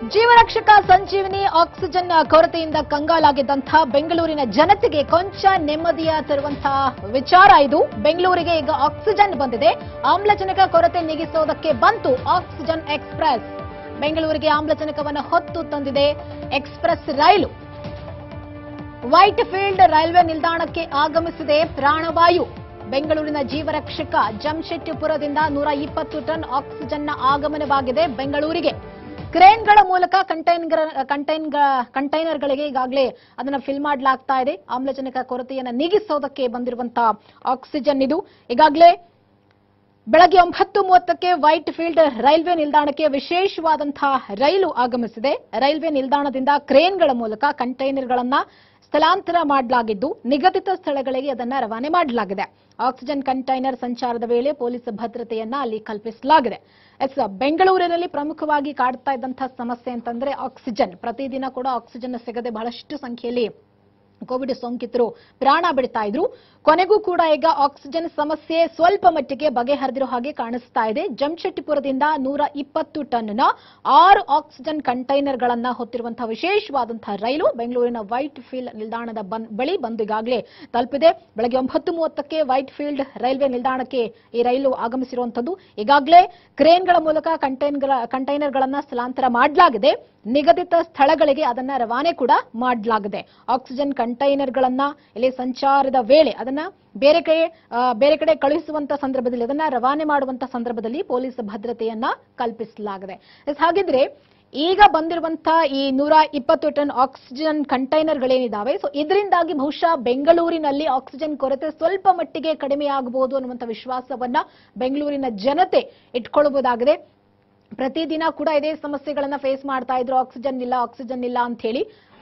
ಜೀವರಕ್ಷಕ ಸಂಜೀವಿನಿ oxygen ಕೊರತೆಯಿಂದ ಕಂಗಾಲಾಗಿದ್ದಂತಹ ಬೆಂಗಳೂರಿನ ಜನತೆಗೆ ಕೊಂಚ ನೆಮ್ಮದಿಯ ತರುವಂತಹ ವಿಚಾರ ಇದು ಬೆಂಗಳೂರಿಗೆ ಈಗ ಆಕ್ಸಿಜನ್ ಬಂದಿದೆ ಆಮ್ಲಜನಕ ಕೊರತೆ ನೀಗಿಸೋದಕ್ಕೆ ಬಂತು ಆಕ್ಸಿಜನ್ ಎಕ್ಸ್ಪ್ರೆಸ್ ಬೆಂಗಳೂರಿಗೆ ಆಮ್ಲಜನಕವನ್ನು ಹೊತ್ತು ತಂದಿದೆ ಎಕ್ಸ್ಪ್ರೆಸ್ ರೈಲು ವೈಟ್ ಫೀಲ್ಡ್ ರೈಲ್ವೆ ನಿಲ್ದಾಣಕ್ಕೆ ಆಗಮಿಸಿದೆ ಪ್ರಾಣವಾಯು ಬೆಂಗಳೂರಿನ ಜೀವರಕ್ಷಕ ಜಮ್ಶೆಟ್ಟಿಪುರದಿಂದ ನೂರ ಇಪ್ಪತ್ತು ಟನ್ ಆಕ್ಸಿಜನ್ನ ಆಗಮನವಾಗಿದೆ ಬೆಂಗಳೂರಿಗೆ ಕ್ರೇನ್ಗಳ ಮೂಲಕ ಕಂಟೈನರ್ ಕಂಟೈನ್ ಕಂಟೈನರ್ಗಳಿಗೆ ಈಗಾಗಲೇ ಅದನ್ನ ಫಿಲ್ ಮಾಡಲಾಗ್ತಾ ಇದೆ ಆಮ್ಲಜನಕ ಕೊರತೆಯನ್ನು ನೀಗಿಸೋದಕ್ಕೆ ಬಂದಿರುವಂತಹ ಆಕ್ಸಿಜನ್ ಇದು ಈಗಾಗಲೇ ಬೆಳಗ್ಗೆ ಒಂಬತ್ತು ಮೂವತ್ತಕ್ಕೆ ವೈಟ್ ಫೀಲ್ಡ್ ರೈಲ್ವೆ ನಿಲ್ದಾಣಕ್ಕೆ ವಿಶೇಷವಾದಂತಹ ರೈಲು ಆಗಮಿಸಿದೆ ರೈಲ್ವೆ ನಿಲ್ದಾಣದಿಂದ ಕ್ರೇನ್ಗಳ ಮೂಲಕ ಕಂಟೈನರ್ಗಳನ್ನ ಸ್ಥಳಾಂತರ ಮಾಡಲಾಗಿದ್ದು ನಿಗದಿತ ಸ್ಥಳಗಳಿಗೆ ಅದನ್ನ ರವಾನೆ ಮಾಡಲಾಗಿದೆ ಆಕ್ಸಿಜನ್ ಕಂಟೈನರ್ ಸಂಚಾರದ ವೇಳೆ ಪೊಲೀಸ್ ಭದ್ರತೆಯನ್ನ ಅಲ್ಲಿ ಕಲ್ಪಿಸಲಾಗಿದೆ ಎಸ್ ಬೆಂಗಳೂರಿನಲ್ಲಿ ಪ್ರಮುಖವಾಗಿ ಕಾಡ್ತಾ ಇದ್ದಂತಹ ಸಮಸ್ಯೆ ಅಂತಂದ್ರೆ ಆಕ್ಸಿಜನ್ ಪ್ರತಿದಿನ ಕೂಡ ಆಕ್ಸಿಜನ್ ಸಿಗದೆ ಬಹಳಷ್ಟು ಸಂಖ್ಯೆಯಲ್ಲಿ ಕೋವಿಡ್ ಸೋಂಕಿತರು ಪ್ರಾಣ ಬಿಡ್ತಾ ಇದ್ರು ಕೊನೆಗೂ ಕೂಡ ಈಗ ಆಕ್ಸಿಜನ್ ಸಮಸ್ಯೆ ಸ್ವಲ್ಪ ಮಟ್ಟಿಗೆ ಬಗೆಹರಿದಿರೋ ಹಾಗೆ ಕಾಣಿಸ್ತಾ ಇದೆ ಜಮ್ಶೆಟ್ಟಿಪುರದಿಂದ ನೂರ ಇಪ್ಪತ್ತು ಟನ್ನ ಆರು ಆಕ್ಸಿಜನ್ ಕಂಟೈನರ್ಗಳನ್ನ ಹೊತ್ತಿರುವಂತಹ ವಿಶೇಷವಾದಂತಹ ರೈಲು ಬೆಂಗಳೂರಿನ ವೈಟ್ ಫೀಲ್ಡ್ ನಿಲ್ದಾಣದ ಬನ್- ಬಳಿ ಬಂದು ಈಗಾಗಲೇ ತಲುಪಿದೆ ಬೆಳಗ್ಗೆ ಒಂಬತ್ತು ಮೂವತ್ತಕ್ಕೆ ವೈಟ್ ಫೀಲ್ಡ್ ರೈಲ್ವೆ ನಿಲ್ದಾಣಕ್ಕೆ ಈ ರೈಲು ಆಗಮಿಸಿರುವಂತದ್ದು ಈಗಾಗಲೇ ಕ್ರೇನ್ಗಳ ಮೂಲಕ ಕಂಟೈನ್ಗಳ ಕಂಟೈನರ್ಗಳನ್ನ ಸ್ಥಳಾಂತರ ಮಾಡಲಾಗಿದೆ ನಿಗದಿತ ಸ್ಥಳಗಳಿಗೆ ಅದನ್ನ ರವಾನೆ ಕೂಡ ಮಾಡಲಾಗಿದೆ ಆಕ್ಸಿಜನ್ ಕಂಟೈನರ್ಗಳನ್ನ ಇಲ್ಲಿ ಸಂಚಾರದ ವೇಳೆ ಅದನ್ನ ಬೇರೆ ಕಡೆ ಆ, ಬೇರೆ ಕಡೆ ಕಳುಹಿಸುವಂತ ಸಂದರ್ಭದಲ್ಲಿ ಅದನ್ನ ರವಾನೆ ಮಾಡುವಂತ ಸಂದರ್ಭದಲ್ಲಿ ಪೊಲೀಸ್ ಭದ್ರತೆಯನ್ನ ಕಲ್ಪಿಸಲಾಗಿದೆ ಎಸ್, ಹಾಗಿದ್ರೆ ಈಗ ಬಂದಿರುವಂತಹ ಈ ನೂರ ಇಪ್ಪತ್ತು ಟನ್ ಆಕ್ಸಿಜನ್ ಕಂಟೈನರ್ಗಳೇನಿದಾವೆ ಸೊ ಇದರಿಂದಾಗಿ ಬಹುಶಃ ಬೆಂಗಳೂರಿನಲ್ಲಿ ಆಕ್ಸಿಜನ್ ಕೊರತೆ ಸ್ವಲ್ಪ ಮಟ್ಟಿಗೆ ಕಡಿಮೆ ಆಗಬಹುದು ಅನ್ನುವಂಥ ವಿಶ್ವಾಸವನ್ನ ಬೆಂಗಳೂರಿನ ಜನತೆ ಇಟ್ಕೊಳ್ಳಬಹುದಾಗಿದೆ ಪ್ರತಿದಿನ ಕೂಡ ಇದೇ ಸಮಸ್ಯೆಗಳನ್ನ ಫೇಸ್ ಮಾಡ್ತಾ ಇದ್ರು ಆಕ್ಸಿಜನ್ ಇಲ್ಲ ಆಕ್ಸಿಜನ್ ಇಲ್ಲ ಅಂತ ಹೇಳಿ